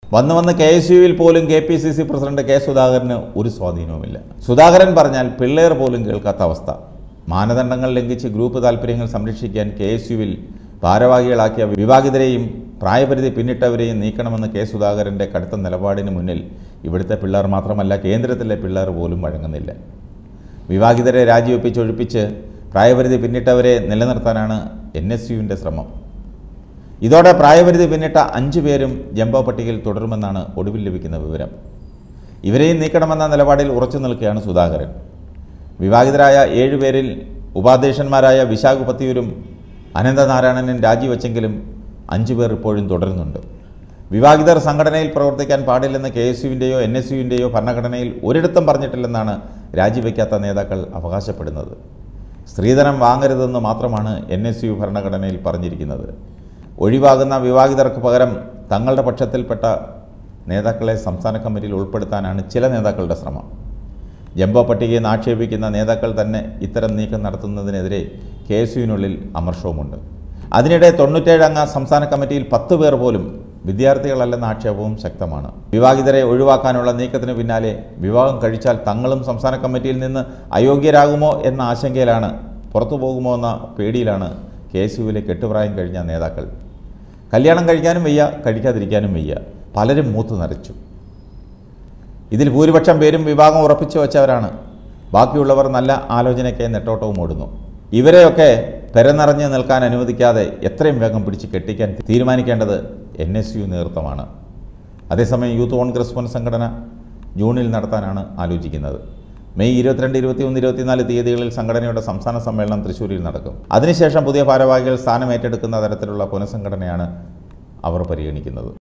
വന്ന് വന്ന് K S യുവിൽ പോലും K P C C president K സുധാകരന് ഒരു സ്വാധീനവുമില്ല സുധാകരൻ പറഞ്ഞാൽ പിള്ളേർ പോലും കേൾക്കാത്ത അവസ്ഥ മാനദണ്ഡങ്ങൾ ലംഘിച്ച് ഗ്രൂപ്പ് താൽപ്പര്യങ്ങൾ സംരക്ഷിക്കാൻ കെ എസ് യുവിൽ ഭാരവാഹികളാക്കിയ വിവാഹിതരെയും പ്രായപരിധി പിന്നിട്ടവരെയും നീക്കണമെന്ന് കെ സുധാകരൻ്റെ കടുത്ത നിലപാടിന് മുന്നിൽ ഇവിടുത്തെ പിള്ളേർ മാത്രമല്ല കേന്ദ്രത്തിലെ പിള്ളേർ പോലും വഴങ്ങുന്നില്ല വിവാഹിതരെ രാജിവെപ്പിച്ചൊഴിപ്പിച്ച് പ്രായപരിധി പിന്നിട്ടവരെ നിലനിർത്താനാണ് എൻ എസ് യുവിൻ്റെ ശ്രമം ഇതോടെ പ്രായപരിധി പിന്നിട്ട അഞ്ചു പേരും ജംബോ പട്ടികയിൽ തുടരുമെന്നാണ് ഒടുവിൽ ലഭിക്കുന്ന വിവരം ഇവരെയും നീക്കണമെന്ന നിലപാടിൽ ഉറച്ചു നിൽക്കുകയാണ് സുധാകരൻ വിവാഹിതരായ ഏഴുപേരിൽ ഉപാധ്യക്ഷന്മാരായ വിശാഖ് പത്തിയൂരും അനന്തനാരായണനും രാജിവെച്ചെങ്കിലും അഞ്ചു പേർ ഇപ്പോഴും തുടരുന്നുണ്ട് വിവാഹിതർ സംഘടനയിൽ പ്രവർത്തിക്കാൻ പാടില്ലെന്ന് കെ എസ് യുവിൻ്റെയോ എൻ എസ് യുവിൻ്റെയോ ഭരണഘടനയിൽ ഒരിടത്തും പറഞ്ഞിട്ടില്ലെന്നാണ് രാജിവെക്കാത്ത നേതാക്കൾ അവകാശപ്പെടുന്നത് സ്ത്രീധനം വാങ്ങരുതെന്ന് മാത്രമാണ് എൻ എസ് യു ഭരണഘടനയിൽ പറഞ്ഞിരിക്കുന്നത് ഒഴിവാകുന്ന വിവാഹിതർക്ക് പകരം തങ്ങളുടെ പക്ഷത്തിൽപ്പെട്ട നേതാക്കളെ സംസ്ഥാന കമ്മിറ്റിയിൽ ഉൾപ്പെടുത്താനാണ് ചില നേതാക്കളുടെ ശ്രമം ജംബോ പട്ടികയെ ആക്ഷേപിക്കുന്ന നേതാക്കൾ തന്നെ ഇത്തരം നീക്കം നടത്തുന്നതിനെതിരെ കെ എസ് യുവിനുള്ളിൽ അമർഷവുമുണ്ട് അതിനിടെ തൊണ്ണൂറ്റേഴംഗ സംസ്ഥാന കമ്മിറ്റിയിൽ പത്ത് പേർ പോലും വിദ്യാർത്ഥികളല്ലെന്ന ആക്ഷേപവും ശക്തമാണ് വിവാഹിതരെ ഒഴിവാക്കാനുള്ള നീക്കത്തിന് പിന്നാലെ വിവാഹം കഴിച്ചാൽ തങ്ങളും സംസ്ഥാന കമ്മിറ്റിയിൽ നിന്ന് അയോഗ്യരാകുമോ എന്ന ആശങ്കയിലാണ് പുറത്തു പോകുമോ എന്ന പേടിയിലാണ് കെ എസ് യുവിലെ കെട്ടുപ്രായം കഴിഞ്ഞ നേതാക്കൾ കല്യാണം കഴിക്കാനും വയ്യ കഴിക്കാതിരിക്കാനും വയ്യ പലരും മൂത്ത് നരച്ചു ഇതിൽ ഭൂരിപക്ഷം പേരും വിവാഹം ഉറപ്പിച്ചു വച്ചവരാണ് ബാക്കിയുള്ളവർ നല്ല ആലോചനയ്ക്ക് നെട്ടോട്ടവും ഓടുന്നു ഇവരെയൊക്കെ പെരനിറഞ്ഞ് നിൽക്കാൻ അനുവദിക്കാതെ എത്രയും വേഗം പിടിച്ച് കെട്ടിക്കാൻ തീരുമാനിക്കേണ്ടത് എൻ എസ് യു നേതൃത്വമാണ് അതേസമയം യൂത്ത് കോൺഗ്രസ് പുനഃസംഘടന ജൂണിൽ നടത്താനാണ് ആലോചിക്കുന്നത് മെയ് ഇരുപത്തിരണ്ട് ഇരുപത്തിയൊന്ന് ഇരുപത്തിനാല് തീയതികളിൽ സംഘടനയുടെ സംസ്ഥാന സമ്മേളനം തൃശ്ശൂരിൽ നടക്കും അതിനുശേഷം പുതിയ ഭാരവാഹികൾ സ്ഥാനം ഏറ്റെടുക്കുന്ന തരത്തിലുള്ള പുനഃസംഘടനയാണ് അവർ പരിഗണിക്കുന്നത്